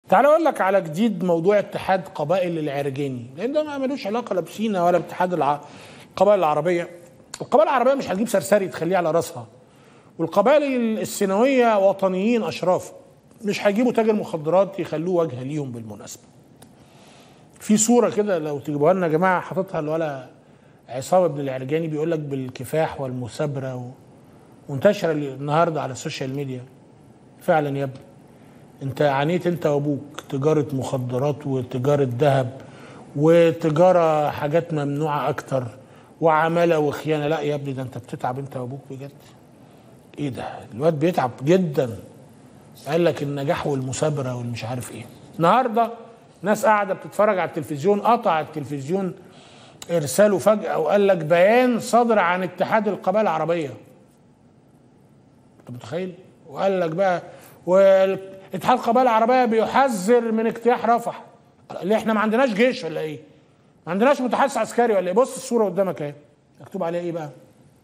تعال اقول لك على جديد موضوع اتحاد قبائل العرجاني لان ده ما ملوش علاقه لا بسينا ولا باتحاد الع... القبائل العربيه القبائل العربيه مش هتجيب سرسري تخليه على راسها والقبائل السيناويه وطنيين اشراف مش هيجيبوا تاجر مخدرات يخلوه وجه ليهم بالمناسبه في صوره كده لو تجيبوها لنا يا جماعه حاططها الولا عصام ابن العرجاني بيقول لك بالكفاح والمثابره و... وانتشر النهارده على السوشيال ميديا فعلا يا ابني انت عانيت انت وابوك تجاره مخدرات وتجاره ذهب وتجاره حاجات ممنوعه اكتر وعماله وخيانه لا يا ابني ده انت بتتعب انت وابوك بجد ايه ده الواد بيتعب جدا قال لك النجاح والمثابره والمش عارف ايه النهارده ناس قاعده بتتفرج على التلفزيون قطع التلفزيون ارساله فجاه وقال لك بيان صدر عن اتحاد القبائل العربيه انت متخيل وقال لك بقى واتحاد القبائل العربيه بيحذر من اجتياح رفح ليه احنا ما عندناش جيش ولا ايه ما عندناش متحدث عسكري ولا ايه بص الصوره قدامك اهي مكتوب عليها ايه بقى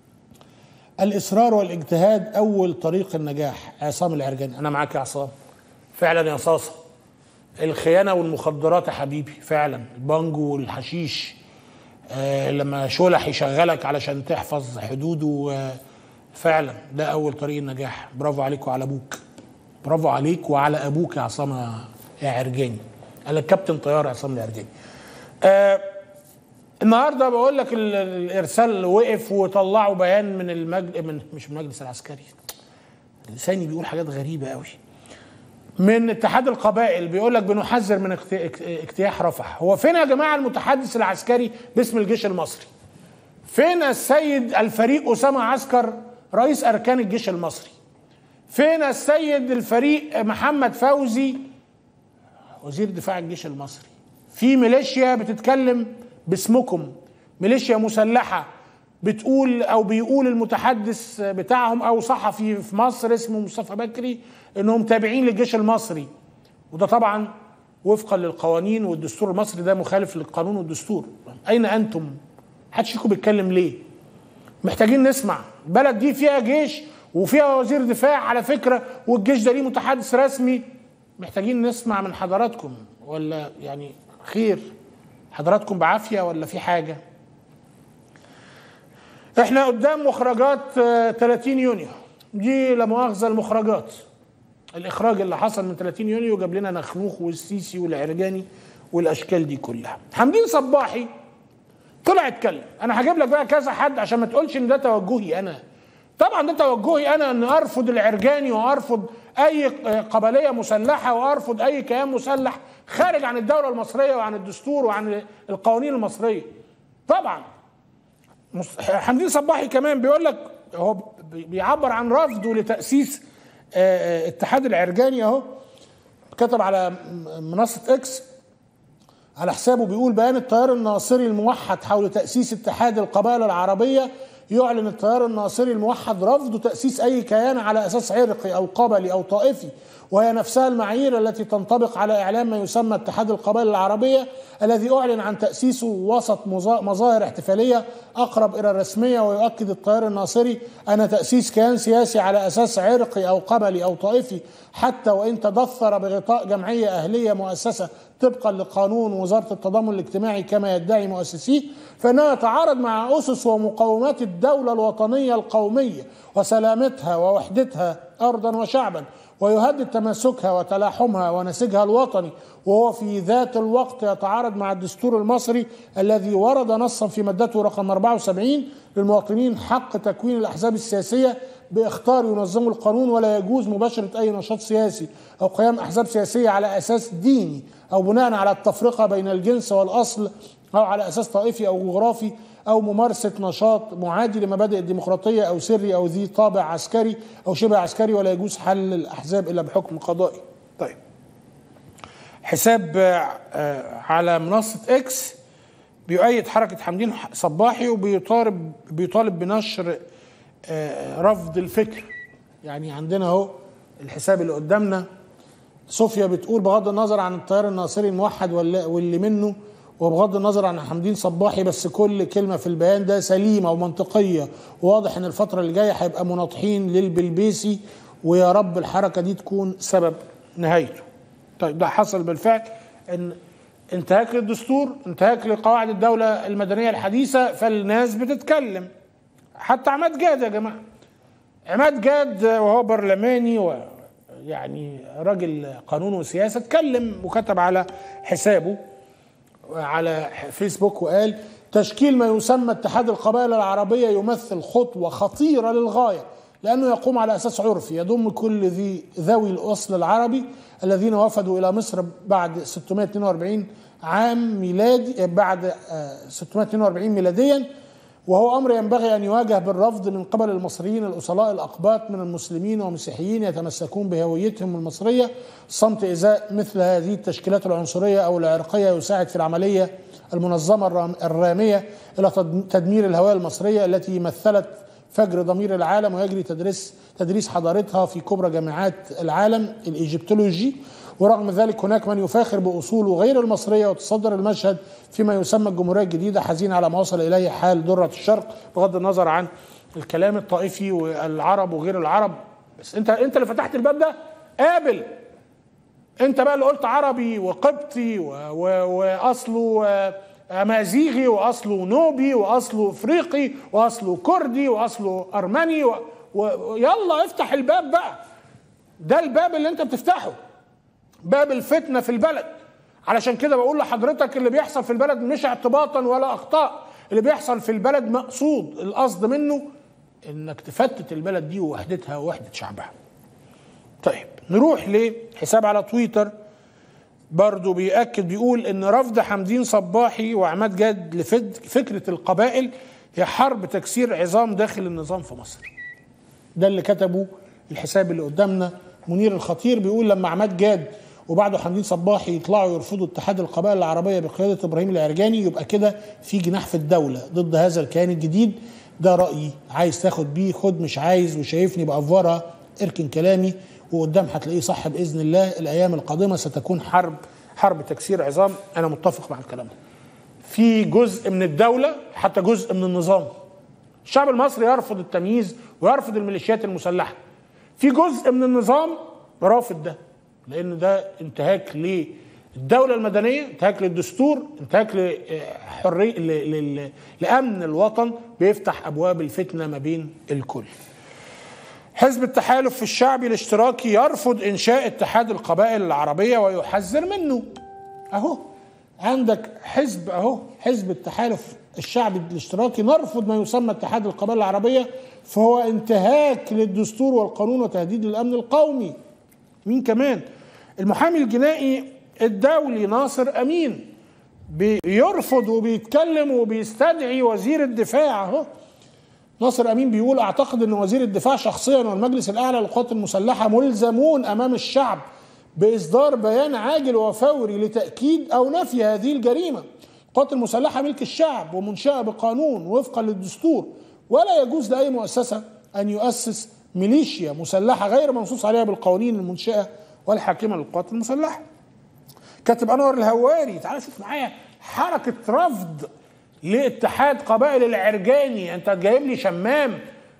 الاصرار والاجتهاد اول طريق النجاح عصام العرجاني انا معاك يا عصام فعلا يا صاصه الخيانه والمخدرات يا حبيبي فعلا البانجو والحشيش آه لما شولح يشغلك علشان تحفظ حدوده آه فعلا ده اول طريق النجاح برافو عليك وعلى ابوك برافو عليك وعلى ابوك يا عصام يا عرجاني قال لك كابتن طيار عصام العرجاني آه النهارده بقول لك الارسال وقف وطلعوا بيان من المجل من مش من المجلس العسكري لساني بيقول حاجات غريبه قوي من اتحاد القبائل بيقول لك بنحذر من اجتياح رفح هو فين يا جماعه المتحدث العسكري باسم الجيش المصري فين السيد الفريق اسامه عسكر رئيس اركان الجيش المصري فين السيد الفريق محمد فوزي وزير دفاع الجيش المصري في ميليشيا بتتكلم باسمكم ميليشيا مسلحة بتقول أو بيقول المتحدث بتاعهم أو صحفي في مصر اسمه مصطفى بكري إنهم تابعين للجيش المصري وده طبعا وفقا للقوانين والدستور المصري ده مخالف للقانون والدستور أين أنتم؟ محدش فيكم بيتكلم ليه؟ محتاجين نسمع البلد دي فيها جيش وفيها وزير دفاع على فكرة والجيش ده ليه متحدث رسمي محتاجين نسمع من حضراتكم ولا يعني خير حضراتكم بعافيه ولا في حاجه احنا قدام مخرجات 30 يونيو دي لا مؤاخذه المخرجات الاخراج اللي حصل من 30 يونيو جاب لنا نخنوخ والسيسي والعرجاني والاشكال دي كلها حمدين صباحي طلع اتكلم انا هجيب لك بقى كذا حد عشان ما تقولش ان ده توجهي انا طبعا ده توجهي انا ان ارفض العرجاني وارفض اي قبليه مسلحه وارفض اي كيان مسلح خارج عن الدوله المصريه وعن الدستور وعن القوانين المصريه طبعا حمدين صباحي كمان بيقول لك هو بيعبر عن رفضه لتاسيس اتحاد العرجاني اهو كتب على منصه اكس على حسابه بيقول بيان التيار الناصري الموحد حول تاسيس اتحاد القبائل العربيه يعلن التيار الناصري الموحد رفض تأسيس أي كيان على أساس عرقي أو قبلي أو طائفي وهي نفسها المعايير التي تنطبق على إعلان ما يسمى اتحاد القبائل العربية الذي أعلن عن تأسيسه وسط مظاهر احتفالية أقرب إلى الرسمية ويؤكد التيار الناصري أن تأسيس كيان سياسي على أساس عرقي أو قبلي أو طائفي حتى وإن تدثر بغطاء جمعية أهلية مؤسسة طبقا لقانون وزارة التضامن الاجتماعي كما يدعي مؤسسيه فإنه يتعارض مع أسس ومقومات الدولة الوطنية القومية وسلامتها ووحدتها أرضا وشعبا ويهدد تماسكها وتلاحمها ونسيجها الوطني وهو في ذات الوقت يتعارض مع الدستور المصري الذي ورد نصا في مادته رقم 74 للمواطنين حق تكوين الأحزاب السياسية باختار ينظموا القانون ولا يجوز مباشرة أي نشاط سياسي أو قيام أحزاب سياسية على أساس ديني أو بناء على التفرقة بين الجنس والأصل أو على أساس طائفي أو جغرافي أو ممارسة نشاط معادي لمبادئ الديمقراطية أو سري أو ذي طابع عسكري أو شبه عسكري ولا يجوز حل الأحزاب إلا بحكم قضائي طيب حساب على منصة إكس بيؤيد حركة حمدين صباحي وبيطالب بيطالب بنشر رفض الفكر يعني عندنا اهو الحساب اللي قدامنا صوفيا بتقول بغض النظر عن التيار الناصري الموحد واللي منه وبغض النظر عن حمدين صباحي بس كل كلمة في البيان ده سليمة ومنطقية وواضح ان الفترة اللي جاية هيبقى مناطحين للبلبيسي ويا رب الحركة دي تكون سبب نهايته طيب ده حصل بالفعل ان انتهاك للدستور انتهاك لقواعد الدولة المدنية الحديثة فالناس بتتكلم حتى عماد جاد يا جماعة عماد جاد وهو برلماني ويعني راجل قانون وسياسة اتكلم وكتب على حسابه على فيسبوك وقال تشكيل ما يسمى اتحاد القبائل العربية يمثل خطوة خطيرة للغاية لأنه يقوم على أساس عرفي يضم كل ذي ذوي الأصل العربي الذين وفدوا إلى مصر بعد 642 عام ميلادي بعد 642 ميلاديا وهو امر ينبغي ان يواجه بالرفض من قبل المصريين الاصلاء الاقباط من المسلمين ومسيحيين يتمسكون بهويتهم المصريه صمت ازاء مثل هذه التشكيلات العنصريه او العرقيه يساعد في العمليه المنظمه الراميه الى تدمير الهويه المصريه التي مثلت فجر ضمير العالم ويجري تدريس تدريس حضارتها في كبرى جامعات العالم الايجيبتولوجي ورغم ذلك هناك من يفاخر باصوله غير المصريه وتصدر المشهد فيما يسمى الجمهوريه الجديده حزين على ما وصل اليه حال دره الشرق بغض النظر عن الكلام الطائفي والعرب وغير العرب بس انت انت اللي فتحت الباب ده قابل انت بقى اللي قلت عربي وقبطي واصله امازيغي واصله نوبي واصله افريقي واصله كردي واصله ارمني و... ويلا افتح الباب بقى ده الباب اللي انت بتفتحه باب الفتنه في البلد علشان كده بقول لحضرتك اللي بيحصل في البلد مش اعتباطا ولا اخطاء اللي بيحصل في البلد مقصود القصد منه انك تفتت البلد دي ووحدتها ووحده شعبها طيب نروح لحساب على تويتر برضه بيأكد بيقول ان رفض حمدين صباحي وعماد جاد لفكرة القبائل هي حرب تكسير عظام داخل النظام في مصر ده اللي كتبه الحساب اللي قدامنا منير الخطير بيقول لما عماد جاد وبعده حمدين صباحي يطلعوا يرفضوا اتحاد القبائل العربيه بقياده ابراهيم العرجاني يبقى كده في جناح في الدوله ضد هذا الكيان الجديد ده رايي عايز تاخد بيه خد مش عايز وشايفني بافورها اركن كلامي وقدام هتلاقيه صح باذن الله الايام القادمه ستكون حرب حرب تكسير عظام انا متفق مع الكلام ده في جزء من الدوله حتى جزء من النظام الشعب المصري يرفض التمييز ويرفض الميليشيات المسلحه في جزء من النظام رافض ده لان ده انتهاك للدوله المدنيه انتهاك للدستور انتهاك لحريه لامن الوطن بيفتح ابواب الفتنه ما بين الكل حزب التحالف الشعبي الاشتراكي يرفض انشاء اتحاد القبائل العربيه ويحذر منه اهو عندك حزب اهو حزب التحالف الشعبي الاشتراكي نرفض ما يسمى اتحاد القبائل العربيه فهو انتهاك للدستور والقانون وتهديد للامن القومي مين كمان المحامي الجنائي الدولي ناصر امين بيرفض وبيتكلم وبيستدعي وزير الدفاع اهو ناصر امين بيقول اعتقد ان وزير الدفاع شخصيا والمجلس الاعلى للقوات المسلحه ملزمون امام الشعب باصدار بيان عاجل وفوري لتاكيد او نفي هذه الجريمه. القوات المسلحه ملك الشعب ومنشاه بقانون وفقا للدستور ولا يجوز لاي مؤسسه ان يؤسس ميليشيا مسلحه غير منصوص عليها بالقوانين المنشاه والحاكمه للقوات المسلحه. كاتب انور الهواري تعال شوف معايا حركه رفض لاتحاد قبائل العرجاني انت جايب لي شمام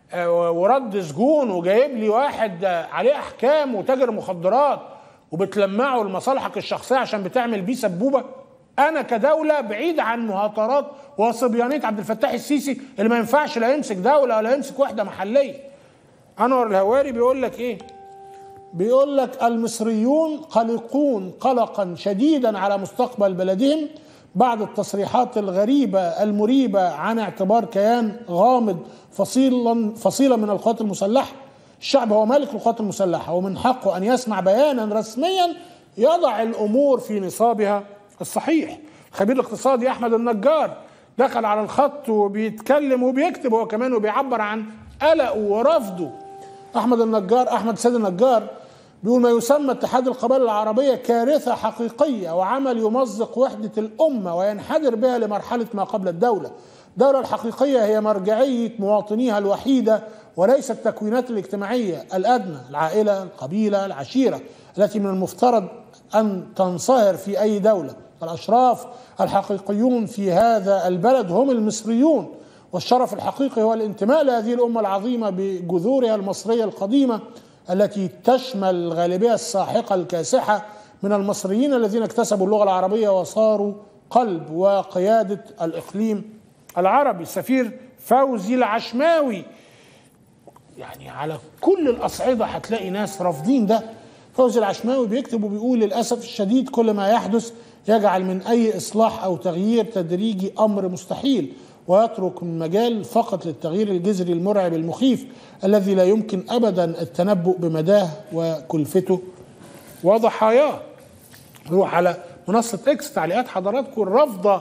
ورد سجون وجايب لي واحد عليه احكام وتاجر مخدرات وبتلمعه لمصالحك الشخصيه عشان بتعمل بيه سبوبه انا كدوله بعيد عن مهاترات وصبيانيه عبد الفتاح السيسي اللي ما ينفعش لا يمسك دوله ولا يمسك وحده محليه انور الهواري بيقول لك ايه بيقول لك المصريون قلقون قلقا شديدا على مستقبل بلدهم بعد التصريحات الغريبة المريبة عن اعتبار كيان غامض فصيلا فصيلة من القوات المسلحة الشعب هو مالك القوات المسلحة ومن حقه أن يسمع بيانا رسميا يضع الأمور في نصابها الصحيح الخبير الاقتصادي أحمد النجار دخل على الخط وبيتكلم وبيكتب هو كمان وبيعبر عن قلقه ورفضه أحمد النجار أحمد سيد النجار بيقول ما يسمى اتحاد القبائل العربية كارثة حقيقية وعمل يمزق وحدة الأمة وينحدر بها لمرحلة ما قبل الدولة الدولة الحقيقية هي مرجعية مواطنيها الوحيدة وليس التكوينات الاجتماعية الأدنى العائلة القبيلة العشيرة التي من المفترض أن تنصهر في أي دولة الأشراف الحقيقيون في هذا البلد هم المصريون والشرف الحقيقي هو الانتماء لهذه الأمة العظيمة بجذورها المصرية القديمة التي تشمل الغالبية الساحقة الكاسحة من المصريين الذين اكتسبوا اللغة العربية وصاروا قلب وقيادة الإقليم العربي السفير فوزي العشماوي يعني على كل الأصعدة هتلاقي ناس رافضين ده فوزي العشماوي بيكتب وبيقول للأسف الشديد كل ما يحدث يجعل من أي إصلاح أو تغيير تدريجي أمر مستحيل ويترك المجال فقط للتغيير الجذري المرعب المخيف الذي لا يمكن أبدا التنبؤ بمداه وكلفته وضحاياه نروح على منصة اكس تعليقات حضراتكم الرافضة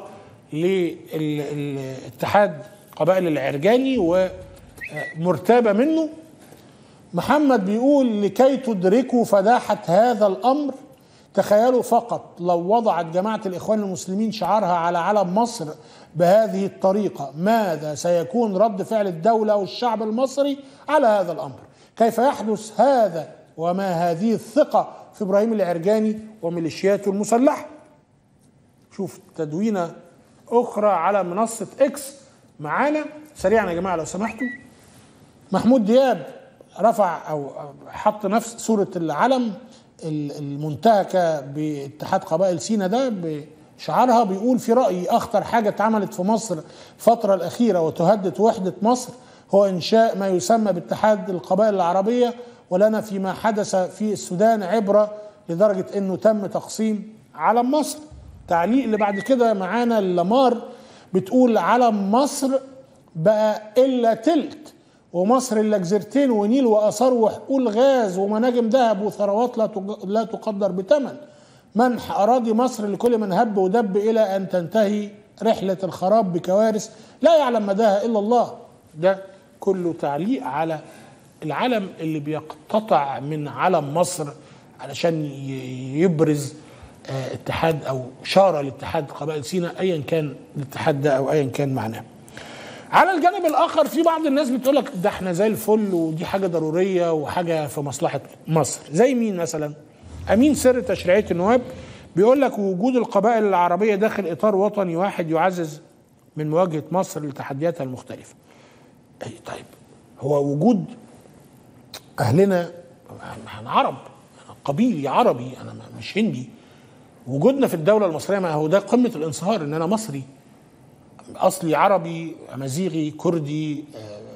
للاتحاد قبائل العرجاني ومرتابة منه محمد بيقول لكي تدركوا فداحة هذا الأمر تخيلوا فقط لو وضعت جماعة الإخوان المسلمين شعارها على علم مصر بهذه الطريقة ماذا سيكون رد فعل الدولة والشعب المصري على هذا الأمر كيف يحدث هذا وما هذه الثقة في إبراهيم العرجاني وميليشياته المسلحة شوف تدوينة أخرى على منصة إكس معانا سريعا يا جماعة لو سمحتوا محمود دياب رفع أو حط نفس صورة العلم المنتهكة باتحاد قبائل سينا ده بشعارها بيقول في رأيي أخطر حاجة اتعملت في مصر الفترة الأخيرة وتهدد وحدة مصر هو إنشاء ما يسمى باتحاد القبائل العربية ولنا فيما حدث في السودان عبرة لدرجة أنه تم تقسيم علم مصر تعليق اللي بعد كده معانا اللمار بتقول علم مصر بقى إلا تلت ومصر الا جزيرتين ونيل واثار وحقول غاز ومناجم ذهب وثروات لا لا تقدر بثمن منح اراضي مصر لكل من هب ودب الى ان تنتهي رحله الخراب بكوارث لا يعلم مداها الا الله ده كله تعليق على العلم اللي بيقتطع من علم مصر علشان يبرز اتحاد او شاره لاتحاد قبائل سيناء ايا كان الاتحاد ده او ايا كان معناه على الجانب الاخر في بعض الناس بتقول لك ده احنا زي الفل ودي حاجه ضروريه وحاجه في مصلحه مصر زي مين مثلا امين سر تشريعيه النواب بيقول لك وجود القبائل العربيه داخل اطار وطني واحد يعزز من مواجهه مصر لتحدياتها المختلفه اي طيب هو وجود اهلنا احنا عرب أنا قبيلي عربي انا مش هندي وجودنا في الدوله المصريه ما هو ده قمه الانصهار ان انا مصري اصلي عربي امازيغي كردي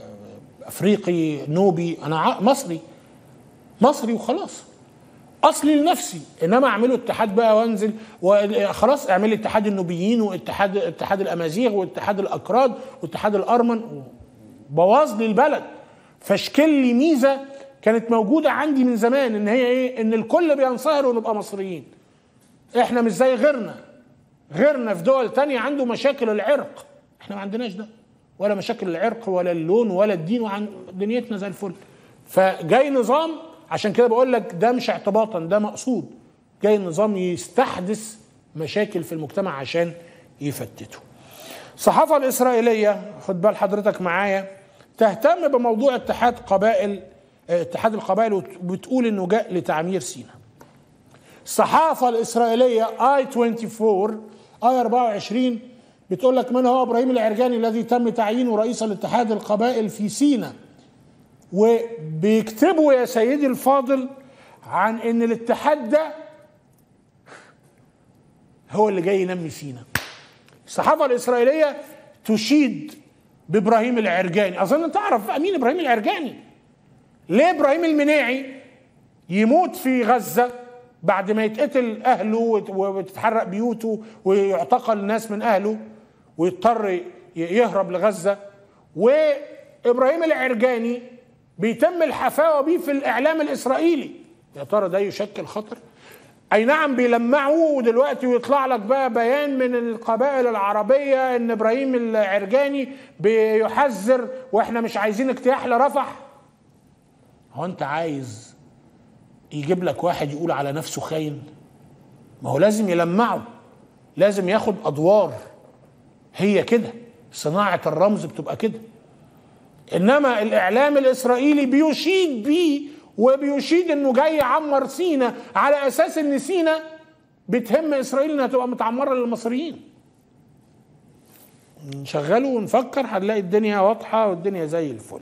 افريقي نوبي انا مصري مصري وخلاص اصلي لنفسي انما اعمله اتحاد بقى وانزل وخلاص اعمل لي اتحاد النوبيين واتحاد اتحاد الامازيغ واتحاد الاكراد واتحاد الارمن بوظ لي البلد فاشكل لي ميزه كانت موجوده عندي من زمان ان هي ايه ان الكل بينصهر ونبقى مصريين احنا مش زي غيرنا غيرنا في دول تانية عنده مشاكل العرق احنا ما عندناش ده ولا مشاكل العرق ولا اللون ولا الدين وعن دنيتنا زي الفل فجاي نظام عشان كده بقول لك ده مش اعتباطا ده مقصود جاي نظام يستحدث مشاكل في المجتمع عشان يفتته الصحافة الإسرائيلية خد بال حضرتك معايا تهتم بموضوع اتحاد قبائل اتحاد القبائل وبتقول انه جاء لتعمير سيناء الصحافة الإسرائيلية اي 24 اي 24 بتقول لك من هو ابراهيم العرجاني الذي تم تعيينه رئيسا لاتحاد القبائل في سيناء وبيكتبوا يا سيدي الفاضل عن ان الاتحاد ده هو اللي جاي ينمي سيناء الصحافة الإسرائيلية تشيد بإبراهيم العرجاني أظن تعرف مين إبراهيم العرجاني ليه إبراهيم المناعي يموت في غزة بعد ما يتقتل أهله وتتحرق بيوته ويعتقل ناس من أهله ويضطر يهرب لغزة وإبراهيم العرجاني بيتم الحفاوة بيه في الإعلام الإسرائيلي يا ترى ده يشكل خطر اي نعم بيلمعوه دلوقتي ويطلع لك بقى بيان من القبائل العربيه ان ابراهيم العرجاني بيحذر واحنا مش عايزين اجتياح لرفح هو انت عايز يجيب لك واحد يقول على نفسه خاين ما هو لازم يلمعه لازم ياخد ادوار هي كده صناعه الرمز بتبقى كده انما الاعلام الاسرائيلي بيشيد بيه وبيشيد انه جاي يعمر سينا على اساس ان سينا بتهم اسرائيل انها تبقى متعمره للمصريين نشغله ونفكر هنلاقي الدنيا واضحه والدنيا زي الفل